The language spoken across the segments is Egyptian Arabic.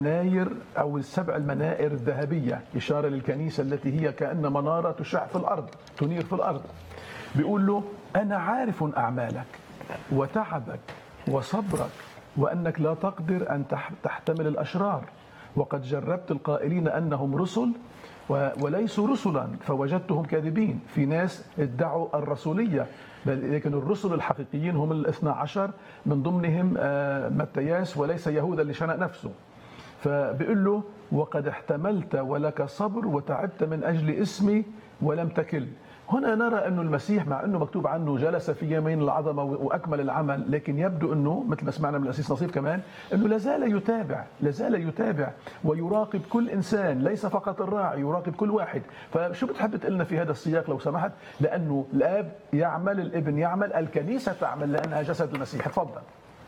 مناير او السبع المنائر الذهبيه اشاره للكنيسه التي هي كان مناره تشع في الارض تنير في الارض بيقول له انا عارف اعمالك وتعبك وصبرك وانك لا تقدر ان تح- تحتمل الاشرار وقد جربت القائلين انهم رسل و- وليسوا رسلا فوجدتهم كاذبين في ناس ادعوا الرسولية بل لكن الرسل الحقيقيين هم الاثنى عشر من ضمنهم آه، متياس وليس يهوذا اللي شنق نفسه فبيقول له وقد احتملت ولك صبر وتعبت من أجل اسمي ولم تكل هنا نرى أن المسيح مع أنه مكتوب عنه جلس في يمين العظمة وأكمل العمل لكن يبدو أنه مثل ما سمعنا من الأسيس نصيف كمان أنه لازال يتابع لازال يتابع ويراقب كل إنسان ليس فقط الراعي يراقب كل واحد فشو بتحب تقلنا في هذا السياق لو سمحت لأنه الآب يعمل الابن يعمل الكنيسة تعمل لأنها جسد المسيح تفضل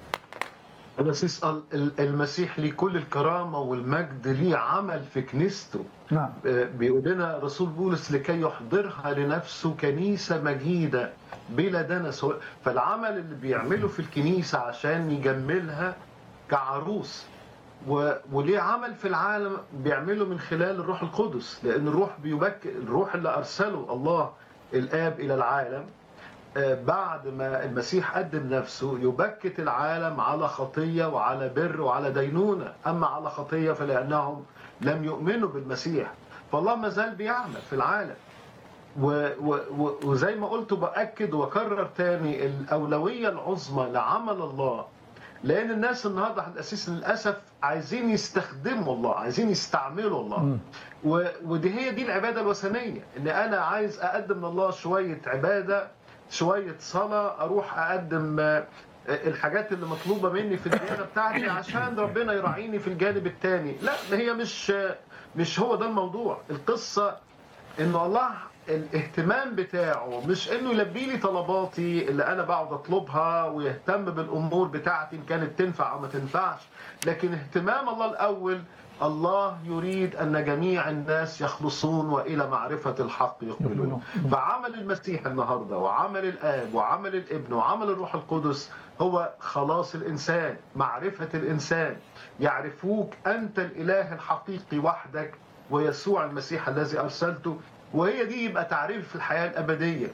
بس يسأل ال- المسيح ليه كل الكرامة والمجد ليه عمل في كنيسته نعم آه، بيقول لنا رسول بولس لكي يحضرها لنفسه كنيسة مجيدة بلا دنس هو- فالعمل اللي بيعمله في الكنيسة عشان يجملها كعروس و- وليه عمل في العالم بيعمله من خلال الروح القدس لأن الروح بيبكر الروح اللي أرسله الله الآب إلى العالم آه، بعد ما المسيح قدم نفسه يبكت العالم على خطية وعلى بر وعلى دينونة أما على خطية فلأنهم لم يؤمنوا بالمسيح فالله ما زال بيعمل في العالم و و و وزي ما قلت بأكد وأكرر تاني الأولوية العظمى لعمل الله لأن الناس النهاردة الأساس للأسف عايزين يستخدموا الله عايزين يستعملوا الله و ودي هي دي العبادة الوثنية إن أنا عايز أقدم لله شوية عبادة شوية صلاة أروح أقدم آه، الحاجات اللي مطلوبة مني في الديانة بتاعتي عشان ربنا يراعيني في الجانب التاني لا ده هي مش مش هو ده الموضوع القصة إن الله الاهتمام بتاعه مش انه يلبي لي طلباتي اللي انا بقعد اطلبها ويهتم بالامور بتاعتي ان كانت تنفع او ما تنفعش لكن اهتمام الله الاول الله يريد ان جميع الناس يخلصون والى معرفه الحق يقبلون فعمل المسيح النهارده وعمل الاب وعمل الابن وعمل الروح القدس هو خلاص الانسان معرفه الانسان يعرفوك انت الاله الحقيقي وحدك ويسوع المسيح الذي ارسلته وهي دي يبقى تعريف الحياه الابديه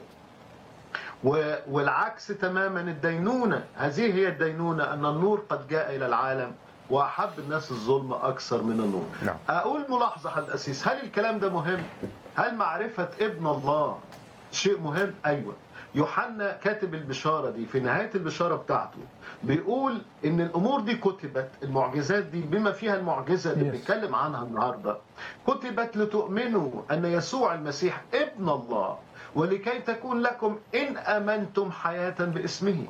و- والعكس تماما الدينونه هذه هي الدينونه ان النور قد جاء الى العالم واحب الناس الظلم اكثر من النور نعم. اقول ملاحظه حد اسيس هل الكلام ده مهم هل معرفه ابن الله شيء مهم ايوه يوحنا كاتب البشاره دي في نهايه البشاره بتاعته بيقول ان الامور دي كتبت المعجزات دي بما فيها المعجزه اللي Yes. بنتكلم عنها النهارده كتبت لتؤمنوا ان يسوع المسيح ابن الله ولكي تكون لكم ان امنتم حياه باسمه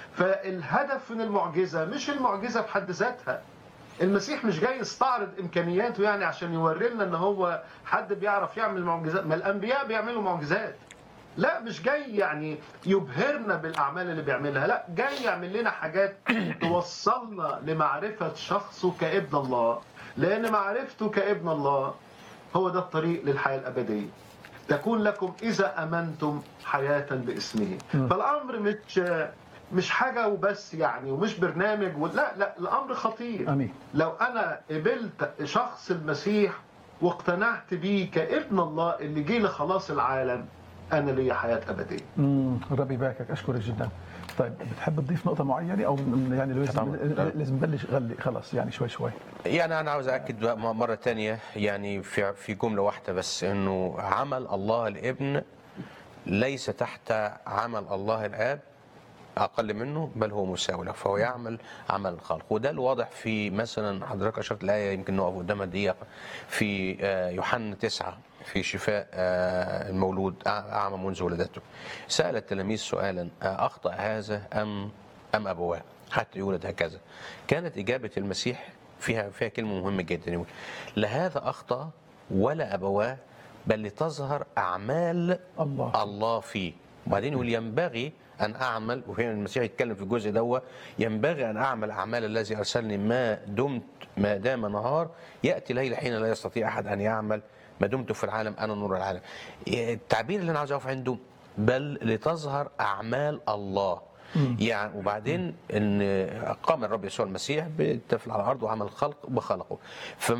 فالهدف من المعجزه مش المعجزه في حد ذاتها المسيح مش جاي يستعرض امكانياته يعني عشان يوري لنا ان هو حد بيعرف يعمل معجزات ما الانبياء بيعملوا معجزات لا مش جاي يعني يبهرنا بالاعمال اللي بيعملها لا جاي يعمل لنا حاجات توصلنا لمعرفه شخصه كابن الله لان معرفته كابن الله هو ده الطريق للحياه الابديه تكون لكم اذا امنتم حياه باسمه فالامر مش مش حاجه وبس يعني ومش برنامج و... لا لا الامر خطير امين لو انا قبلت شخص المسيح واقتنعت بيه كابن الله اللي جه لخلاص العالم انا ليا حياه ابديه امم ربي يباركك اشكرك جدا طيب بتحب تضيف نقطة معينة أو من- يعني لازم طبعاً. لازم نبلش غلي خلاص يعني شوي شوي يعني انا عاوز اكد بقى مره تانية يعني في في جمله واحده بس انه عمل الله الابن ليس تحت عمل الله الاب اقل منه بل هو مساوي له فهو يعمل عمل الخلق وده الواضح في مثلا حضرتك اشرت الايه يمكن نقف قدامها دقيقه في آه، يوحنا تسعة في شفاء آه، المولود أع- اعمى منذ ولادته سال التلاميذ سؤالا آه، اخطا هذا ام ام ابواه حتى يولد هكذا كانت اجابه المسيح فيها فيها كلمه مهمه جدا يقول لا هذا اخطا ولا ابواه بل لتظهر اعمال الله. الله فيه وبعدين يقول ينبغي ان اعمل وهنا المسيح يتكلم في الجزء دوت ينبغي ان اعمل اعمال الذي ارسلني ما دمت ما دام نهار ياتي ليل حين لا يستطيع احد ان يعمل ما دمت في العالم انا نور العالم التعبير اللي انا عاوز اقف عنده بل لتظهر اعمال الله يعني وبعدين ان قام الرب يسوع المسيح بالطفل على الارض وعمل خلق بخلقه